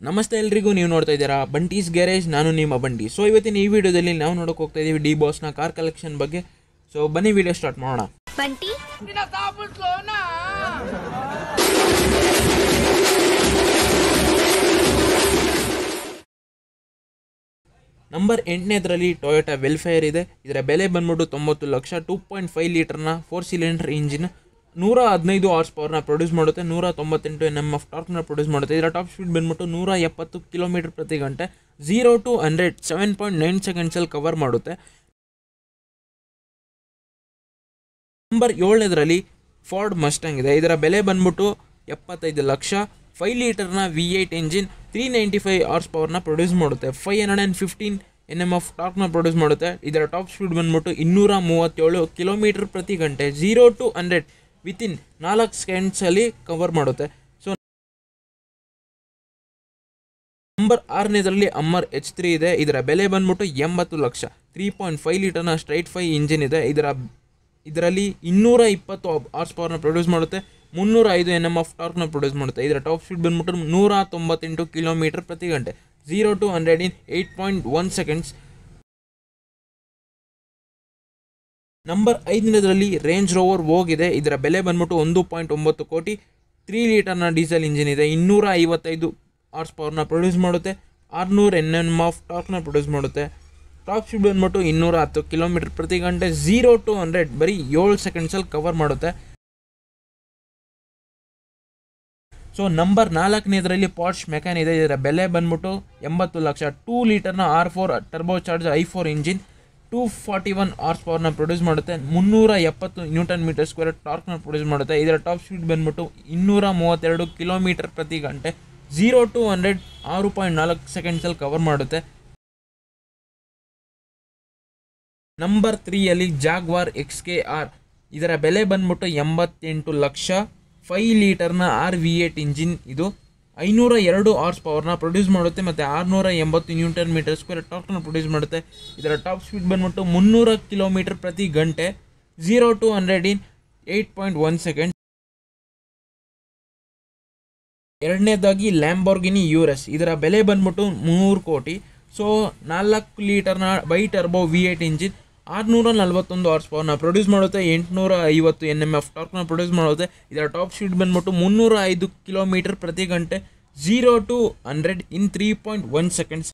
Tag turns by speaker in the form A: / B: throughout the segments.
A: ನಮಸ್ತೆ ಎಲ್ರಿಗೂ ನೀವು ನೋಡ್ತಾ ಇದ್ದೀರಾ ಬಂಟೀಸ್ ಗ್ಯಾರೇಜ್ ನಾನು ನಿಮ್ಮ ಬಂಟಿ ಸೊ ಇವತ್ತಿನ ಈ ವಿಡಿಯೋದಲ್ಲಿ ನಾವು ನೋಡೋಕೆ ಹೋಗ್ತಾ ಇದ್ದೀವಿ ಡಿ ಬಾಸ್ನ ಕಾರ್ ಕಲೆಕ್ಷನ್ ಬಗ್ಗೆ ಸೊ ಬನ್ನಿ ವಿಡಿಯೋ ಸ್ಟಾರ್ಟ್ ಮಾಡೋಣ
B: ಬಂಟಿ
A: ನಂಬರ್ ಎಂಟನೇದರಲ್ಲಿ ಟೊಯೋಟಾ ವೆಲ್ಫೇರ್ ಇದೆ ಇದರ ಬೆಲೆ ಬಂದ್ಬಿಟ್ಟು ತೊಂಬತ್ತು ಲಕ್ಷ ಟೂ ಪಾಯಿಂಟ್ ಫೈವ್ ಲೀಟರ್ನ ಫೋರ್ ಸಿಲಿಂಡರ್ ಇಂಜಿನ್ ನೂರ ಹದಿನೈದು ಹಾರ್ಸ್ ಪವರ್ನ ಪ್ರೊಡ್ಯೂಸ್ ಮಾಡುತ್ತೆ ನೂರ ತೊಂಬತ್ತೆಂಟು ಎನ್ ಎಮ್ ಎಫ್ ಟಾರ್ಕ್ನ ಪ್ರೊಡ್ಯೂಸ್ ಮಾಡುತ್ತೆ ಇದರ ಟಾಪ್ ಸ್ಪೀಡ್ ಬಂದ್ಬಿಟ್ಟು ನೂರ ಎಪ್ಪತ್ತು ಕಿಲೋಮೀಟರ್ ಪ್ರತಿ ಗಂಟೆ zero to hundred seven point nine ಸೆಕೆಂಡ್ಸಲ್ಲಿ ಕವರ್ ಮಾಡುತ್ತೆ ನಂಬರ್ ಏಳನೇದರಲ್ಲಿ ಫಾರ್ಡ್ ಮಸ್ಟ್ಯಾಂಗ್ ಇದೆ ಇದರ ಬೆಲೆ ಬಂದ್ಬಿಟ್ಟು ಎಪ್ಪತ್ತೈದು ಲಕ್ಷ ಫೈವ್ ಲೀಟರ್ನ V eight engine three ninety five ಹಾರ್ಸ್ ಪವರ್ನ ಪ್ರೊಡ್ಯೂಸ್ ಮಾಡುತ್ತೆ five hundred and fifteen N M of ಟಾರ್ಕ್ನ ಪ್ರೊಡ್ಯೂಸ್ ಮಾಡುತ್ತೆ ಇದರ ಟಾಪ್ ಸ್ಪೀಡ್ ಬಂದ್ಬಿಟ್ಟು ಇನ್ನೂರ ಮೂವತ್ತೇಳು ಕಿಲೋಮೀಟರ್ ಪ್ರತಿ ಗಂಟೆ ಝೀರೋ ಟು ಹಂಡ್ರೆಡ್ ವಿತಿನ್ ನಾಲ್ಕು ಸೆಕೆಂಡ್ಸಲ್ಲಿ ಕವರ್ ಮಾಡುತ್ತೆ ಸೊ ನಂಬರ್ ಆರನೇದರಲ್ಲಿ ಅಮ್ಮರ್ ಎಚ್ ತ್ರೀ ಇದೆ ಇದರ ಬೆಲೆ ಬಂದ್ಬಿಟ್ಟು ಎಂಬತ್ತು ಲಕ್ಷ ತ್ರೀ ಪಾಯಿಂಟ್ ಫೈವ್ ಲೀಟರ್ನ ಸ್ಟ್ರೈಟ್ ಫೈ ಇಂಜಿನ್ ಇದೆ ಇದರ ಇದರಲ್ಲಿ ಇನ್ನೂರ ಇಪ್ಪತ್ತು ಹಾರ್ಸ್ ಪವರ್ನ ಪ್ರೊಡ್ಯೂಸ್ ಮಾಡುತ್ತೆ ಮುನ್ನೂರ ಐದು ಎನ್ ಎಮ್ ಎಫ್ ಟಾರ್ಕ್ನ ಪ್ರೊಡ್ಯೂಸ್ ಮಾಡುತ್ತೆ ಇದರ ಟಾಪ್ ಸ್ಪೀಡ್ ಬಂದ್ಬಿಟ್ಟು ನೂರ ತೊಂಬತ್ತೆಂಟು ಕಿಲೋಮೀಟರ್ ಪ್ರತಿ ಗಂಟೆ zero to hundred in eight point one seconds number ಐದನೇದರಲ್ಲಿ ರೇಂಜ್ ರೋವರ್ ಹೋಗಿದೆ ಇದರ ಬೆಲೆ ಬಂದ್ಬಿಟ್ಟು ಒಂದು ಪಾಯಿಂಟ್ ಒಂಬತ್ತು ಕೋಟಿ ತ್ರೀ ಲೀಟರ್ನ ಡೀಸೆಲ್ ಇಂಜಿನ್ ಇದೆ ಇನ್ನೂರ ಐವತ್ತೈದು ಹಾರ್ಸ್ ಪವರ್ನ ಪ್ರೊಡ್ಯೂಸ್ ಮಾಡುತ್ತೆ ಆರುನೂರು ಎನ್ ಎಮ್ ಆಫ್ ಟಾರ್ಕ್ನ ಪ್ರೊಡ್ಯೂಸ್ ಮಾಡುತ್ತೆ ಟಾಪ್ ಸ್ಪೀಡ್ ಬಂದ್ಬಿಟ್ಟು ಇನ್ನೂರ ಹತ್ತು ಕಿಲೋಮೀಟರ್ ಪ್ರತಿ ಗಂಟೆ ಝೀರೋ ಟು ಹಂಡ್ರೆಡ್ ಬರೀ ಏಳು ಸೆಕೆಂಡ್ಸಲ್ಲಿ ಕವರ್ ಮಾಡುತ್ತೆ ಸೊ ನಂಬರ್ ನಾಲ್ಕನೇದರಲ್ಲಿ ಪಾರ್ಚ್ ಮೆಕ್ಯಾನ್ ಇದೆ ಇದರ ಬೆಲೆ ಬಂದ್ಬಿಟ್ಟು ಎಂಬತ್ತು ಲಕ್ಷ ಟೂ ಲೀಟರ್ನ R four turbo charge I four engine two forty one ಹಾರ್ಸ್ ಪವರ್ನ ಪ್ರೊಡ್ಯೂಸ್ ಮಾಡುತ್ತೆ ಮುನ್ನೂರ ಎಪ್ಪತ್ತು ನ್ಯೂಟನ್ ಮೀಟರ್ ಸ್ಕ್ವೇರ್ ಟಾರ್ಕ್ನ ಪ್ರೊಡ್ಯೂಸ್ ಮಾಡುತ್ತೆ ಇದರ ಟಾಪ್ ಸ್ಪೀಡ್ ಬಂದ್ಬಿಟ್ಟು ಇನ್ನೂರ ಮೂವತ್ತೆರಡು ಕಿಲೋಮೀಟರ್ ಪ್ರತಿ ಗಂಟೆ ಝೀರೋ ಟು ಹಂಡ್ರೆಡ್ ಆರು ಪಾಯಿಂಟ್ ನಾಲ್ಕು ಸೆಕೆಂಡ್ಸಲ್ಲಿ ಕವರ್ ಮಾಡುತ್ತೆ ನಂಬರ್ ತ್ರೀಯಲ್ಲಿ ಜಾಗ್ವಾರ್ ಎಕ್ಸ್ ಕೆ ಆರ್ ಇದರ ಬೆಲೆ ಬಂದ್ಬಿಟ್ಟು ಎಂಬತ್ತೆಂಟು ಲಕ್ಷ ಫೈ ಲೀಟರ್ನ ಆರ್ ವಿ ಏಟ್ ಇಂಜಿನ್ ಇದು ಐನೂರ ಎರಡು ಹಾರ್ಸ್ ಪವರ್ನ ಪ್ರೊಡ್ಯೂಸ್ ಮಾಡುತ್ತೆ ಮತ್ತು ಆರುನೂರ ಎಂಬತ್ತು ನ್ಯೂಟನ್ ಮೀಟರ್ ಸ್ಕ್ವೇರ್ ಟಾರ್ಕ್ನ ಪ್ರೊಡ್ಯೂಸ್ ಮಾಡುತ್ತೆ ಇದರ ಟಾಪ್ ಸ್ಪೀಡ್ ಬಂದ್ಬಿಟ್ಟು ಮುನ್ನೂರ ಕಿಲೋಮೀಟರ್ ಪ್ರತಿ ಗಂಟೆ zero to hundred in eight point one second ಎರಡನೇದಾಗಿ ಲ್ಯಾಂಬೋರ್ಗಿನಿ ಯೂರಸ್ ಇದರ ಬೆಲೆ ಬಂದ್ಬಿಟ್ಟು ಮೂರು ಕೋಟಿ ಸೊ ನಾಲ್ಕು ಲೀಟರ್ನ biturbo V eight engine ಆರುನೂರ ನಲವತ್ತೊಂದು ಹಾರ್ಸ್ ಪವರ್ನ ಪ್ರೊಡ್ಯೂಸ್ ಮಾಡುತ್ತೆ ಎಂಟುನೂರ ಐವತ್ತು ಎನ್ ಎಮ್ ಎಫ್ ಟಾರ್ಕ್ನ ಪ್ರೊಡ್ಯೂಸ್ ಮಾಡುತ್ತೆ ಇದರ ಟಾಪ್ ಸ್ಪೀಡ್ ಬಂದ್ಬಿಟ್ಟು ಮುನ್ನೂರ ಐದು ಕಿಲೋಮೀಟರ್ ಪ್ರತಿ ಗಂಟೆ zero to hundred in three point one seconds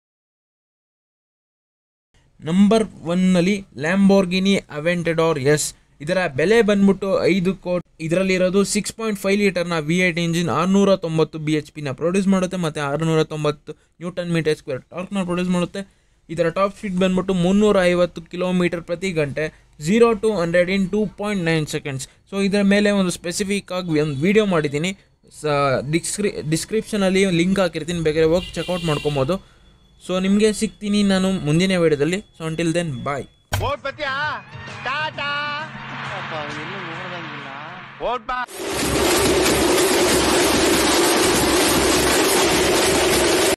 A: number ಒನ್ನಲ್ಲಿ ಲ್ಯಾಂಬೋರ್ಗಿನಿ ಅವೆಂಟೆಡಾರ್ ಎಸ್ ಇದರ ಬೆಲೆ ಬಂದ್ಬಿಟ್ಟು ಐದು ಕೋಟಿ ಇದರಲ್ಲಿರೋದು ಸಿಕ್ಸ್ ಪಾಯಿಂಟ್ ಫೈವ್ ಲೀಟರ್ನ ವಿ ಏಟ್ ಇಂಜಿನ್ ಆರುನೂರ ತೊಂಬತ್ತು ಬಿ ಎಚ್ ಪಿನ ಪ್ರೊಡ್ಯೂಸ್ ಮಾಡುತ್ತೆ ಮತ್ತು ಆರುನೂರ ತೊಂಬತ್ತು ನ್ಯೂಟನ್ ಮೀಟರ್ ಸ್ಕ್ವೇರ್ ಟಾರ್ಕ್ನ ಪ್ರೊಡ್ಯೂಸ್ ಮಾಡುತ್ತೆ ಇದರ ಟಾಪ್ ಸ್ಪೀಡ್ ಬಂದ್ಬಿಟ್ಟು ಮುನ್ನೂರ ಐವತ್ತು ಕಿಲೋಮೀಟರ್ ಪ್ರತಿ ಗಂಟೆ zero to hundred in two point nine seconds so ಇದರ ಮೇಲೆ ಒಂದು ಸ್ಪೆಸಿಫಿಕ್ ಆಗಿ ಒಂದು ವಿಡಿಯೋ ಮಾಡಿದ್ದೀನಿ ಸ ಡಿಸ್ಕ್ರಿ ಡಿಸ್ಕ್ರಿಪ್ಷನಲ್ಲಿ ಲಿಂಕ್ ಹಾಕಿರ್ತೀನಿ ಬೇಕಾದ್ರೆ ಹೋಗಿ ಚೆಕ್ಔಟ್ ಮಾಡ್ಕೊಬೋದು ಸೊ ನಿಮಗೆ ಸಿಗ್ತೀನಿ ನಾನು ಮುಂದಿನ ವಿಡಿಯೋದಲ್ಲಿ ಸೊ ಅಂಟಿಲ್ ದೆನ್ ಬಾಯ್
C: ಓಟ್ ಬತ್ತೀಯಾ ಟಾಟಾ
D: ಅಪ್ಪ ಎಲ್ಲೂ ನೋಡ್ದಂಗಿಲ್ಲ
C: ಓಟ್ ಬಾ